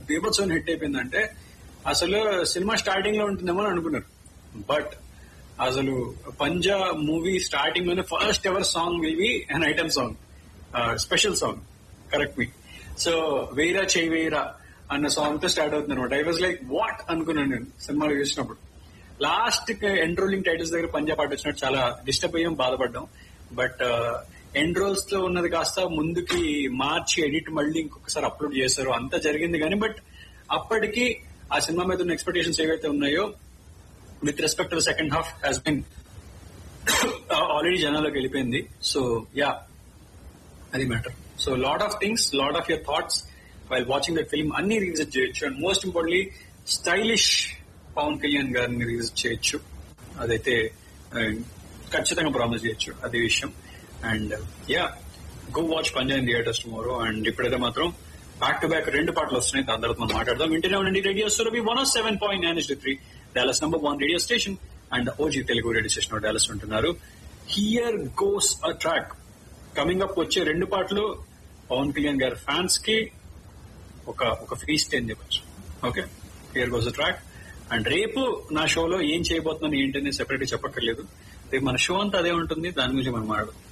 బీభత్సవం hit అయిపోయిందంటే అసలు cinema starting లో ఉంటుందేమో అని అనుకున్నారు బట్ అసలు పంజా మూవీ స్టార్టింగ్ లోనే first ever song will be an item song special song correct మీ సో వేరా చేయి వేరా అన్న సాంగ్ తో స్టార్ట్ అవుతుంది అనమాట ఐ వాజ్ లైక్ వాట్ అనుకున్నాను నేను సినిమాలో చూసినప్పుడు లాస్ట్ ఎండ్రోలింగ్ టైటిల్స్ దగ్గర పంజాబ్ పాట వచ్చినట్టు చాలా డిస్టర్బ్ అయ్యాం బాధపడ్డాం బట్ ఎండ్ రోల్స్ లో ఉన్నది కాస్త ముందుకి మార్చి ఎడిట్ మళ్ళీ ఇంకొకసారి అప్లోడ్ చేశారు అంతా జరిగింది కానీ బట్ అప్పటికి ఆ సినిమా మీద ఉన్న ఎక్స్పెక్టేషన్స్ ఏవైతే ఉన్నాయో with respect to second half has been already జనాల్లోకి వెళ్ళిపోయింది సో యా అది matter so lot of things lot of your thoughts while watching that film అన్ని రివిజిట్ చేయొచ్చు and most importantly stylish Pavan Kalyan గారిని రివిజిట్ చేయొచ్చు అదైతే uh, ఖచ్చితంగా ప్రామిస్ చేయొచ్చు అదే విషయం and yeah go watch Panjaa theatres tomorrow and ఇప్పుడైతే మాత్రం బ్యాక్ టు బ్యాక్ రెండు పాటలు వస్తున్నాయి దాని తర్వాత మనం మాట్లాడదాం వింటూనే ఉండండి radio Surabhi one seven point nine three Dallas number one radio station and OG Telugu radio station Dallas ఉంటున్నారు here goes a track coming up వచ్చే రెండు పాటలు పవన్ కళ్యాణ్ గారి ఫ్యాన్స్ కి ఒక ఒక ఫీస్ట్ అని చెప్పచ్చు okay here goes a track and రేపు నా షోలో ఏం చేయబోతున్నాను ఏంటనేది సెపరేట్ చెప్పక్కర్లేదు రేపు మన షో అంతా అదే ఉంటుంది దాని గురించి మనం మాట్లాడదాం